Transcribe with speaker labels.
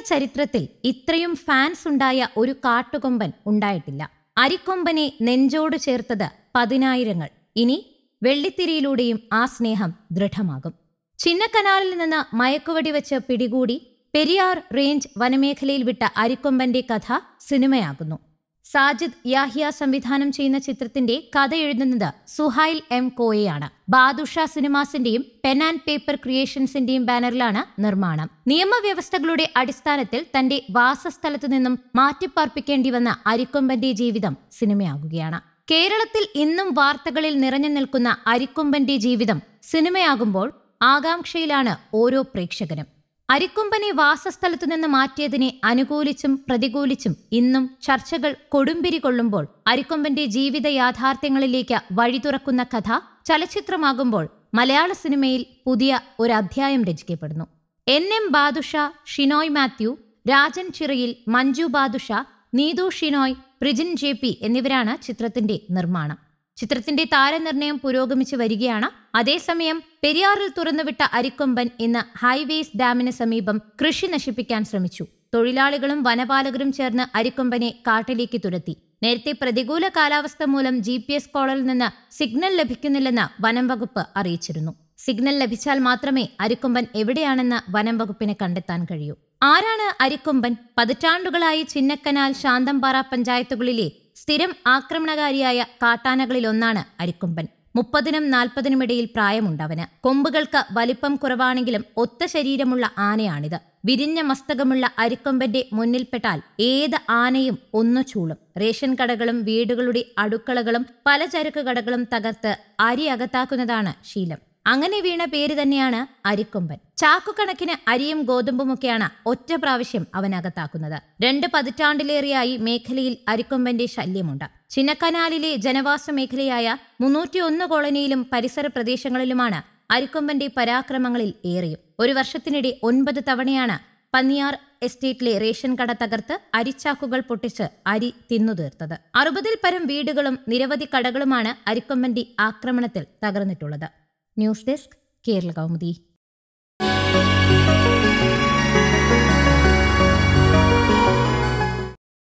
Speaker 1: ചരിത്രത്തിൽ ഇത്രയും ഫാൻസ് ഉണ്ടായ ഒരു കാട്ടുകൊമ്പൻ ഉണ്ടായിട്ടില്ല അരിക്കൊമ്പനെ നെഞ്ചോട് ചേർത്തത് പതിനായിരങ്ങൾ ഇനി വെള്ളിത്തിരിയിലൂടെയും ആ സ്നേഹം ദൃഢമാകും ചിന്നക്കനാലിൽ നിന്ന് മയക്കുവടി വെച്ച് പിടികൂടി പെരിയാർ റേഞ്ച് വനമേഖലയിൽ വിട്ട അരിക്കൊമ്പന്റെ കഥ സിനിമയാകുന്നു സാജിദ് യാഹിയ സംവിധാനം ചെയ്യുന്ന ചിത്രത്തിന്റെ കഥ എഴുതുന്നത് സുഹൈൽ എം കോയയാണ് ബാദുഷ സിനിമാസിന്റെയും പെൻ ആൻഡ് പേപ്പർ ക്രിയേഷൻസിന്റെയും ബാനറിലാണ് നിർമ്മാണം നിയമവ്യവസ്ഥകളുടെ അടിസ്ഥാനത്തിൽ തന്റെ വാസസ്ഥലത്തു നിന്നും മാറ്റിപ്പാർപ്പിക്കേണ്ടി വന്ന അരിക്കൊമ്പന്റെ ജീവിതം സിനിമയാകുകയാണ് കേരളത്തിൽ ഇന്നും വാർത്തകളിൽ നിറഞ്ഞു നിൽക്കുന്ന അരിക്കൊമ്പന്റെ ജീവിതം സിനിമയാകുമ്പോൾ ആകാംക്ഷയിലാണ് ഓരോ പ്രേക്ഷകനും അരിക്കൊമ്പനെ വാസസ്ഥലത്തു നിന്ന് മാറ്റിയതിനെ അനുകൂലിച്ചും പ്രതികൂലിച്ചും ഇന്നും ചർച്ചകൾ കൊടുമ്പിരി കൊള്ളുമ്പോൾ അരിക്കൊമ്പന്റെ ജീവിത യാഥാർത്ഥ്യങ്ങളിലേക്ക് വഴി തുറക്കുന്ന കഥ ചലച്ചിത്രമാകുമ്പോൾ മലയാള സിനിമയിൽ പുതിയ ഒരു അധ്യായം രചിക്കപ്പെടുന്നു N M Badusha Shinoy Mathew Rajan Chirayil Manju Badusha Neethu Shinoy Prijin J P എന്നിവരാണ് ചിത്രത്തിന്റെ നിർമ്മാണം ചിത്രത്തിന്റെ താരനിർണയം പുരോഗമിച്ചു വരികയാണ് അതേസമയം പെരിയാറിൽ തുറന്നുവിട്ട അരിക്കൊമ്പൻ ഇന്ന് ഹൈവേസ് ഡാമിന് സമീപം കൃഷി നശിപ്പിക്കാൻ ശ്രമിച്ചു തൊഴിലാളികളും വനപാലകരും ചേർന്ന് അരിക്കൊമ്പനെ കാട്ടിലേക്ക് തുരത്തി നേരത്തെ പ്രതികൂല കാലാവസ്ഥ മൂലം ജി പി എസ് കോളിൽ നിന്ന് സിഗ്നൽ ലഭിക്കുന്നില്ലെന്ന് വനം വകുപ്പ് അറിയിച്ചിരുന്നു സിഗ്നൽ ലഭിച്ചാൽ മാത്രമേ അരിക്കൊമ്പൻ എവിടെയാണെന്ന് വനം വകുപ്പിന് കണ്ടെത്താൻ കഴിയൂ ആരാണ് അരിക്കൊമ്പൻ പതിറ്റാണ്ടുകളായി ചിന്നക്കനാൽ ശാന്തമ്പാറ പഞ്ചായത്തുകളിലെ സ്ഥിരം ആക്രമണകാരിയായ കാട്ടാനകളിലൊന്നാണ് അരിക്കൊമ്പൻ മുപ്പതിനും നാൽപ്പതിനും ഇടയിൽ പ്രായമുണ്ടവന് കൊമ്പുകൾക്ക് വലിപ്പം കുറവാണെങ്കിലും ഒത്ത ശരീരമുള്ള ആനയാണിത് വിരിഞ്ഞ മസ്തകമുള്ള അരിക്കൊമ്പന്റെ മുന്നിൽപ്പെട്ടാൽ ഏത് ആനയും ഒന്നു ചൂളും റേഷൻ കടകളും വീടുകളുടെ അടുക്കളകളും പലചരക്ക് കടകളും തകർത്ത് അരി അകത്താക്കുന്നതാണ് ശീലം അങ്ങനെ വീണ പേര് തന്നെയാണ് അരിക്കൊമ്പൻ ചാക്കുകണക്കിന് അരിയും ഗോതമ്പുമൊക്കെയാണ് ഒറ്റ പ്രാവശ്യം അവനകത്താക്കുന്നത് രണ്ട് പതിറ്റാണ്ടിലേറെയായി മേഖലയിൽ അരിക്കൊമ്പന്റെ ശല്യമുണ്ട് ചിന്നക്കനാലിലെ ജനവാസ മേഖലയായ മുന്നൂറ്റിയൊന്ന് കോളനിയിലും പരിസര പ്രദേശങ്ങളിലുമാണ് അരിക്കൊമ്പന്റെ പരാക്രമങ്ങളിൽ ഏറെയും ഒരു വർഷത്തിനിടെ ഒൻപത് തവണയാണ് പന്നിയാർ എസ്റ്റേറ്റിലെ റേഷൻ കട തകർത്ത് അരിച്ചാക്കുകൾ പൊട്ടിച്ച് അരി തിന്നുതീർത്തത് അറുപതിൽ പരം വീടുകളും നിരവധി കടകളുമാണ് അരിക്കൊമ്പന്റെ ആക്രമണത്തിൽ തകർന്നിട്ടുള്ളത് ന്യൂസ് ഡെസ്ക് കേരള കൗമുദി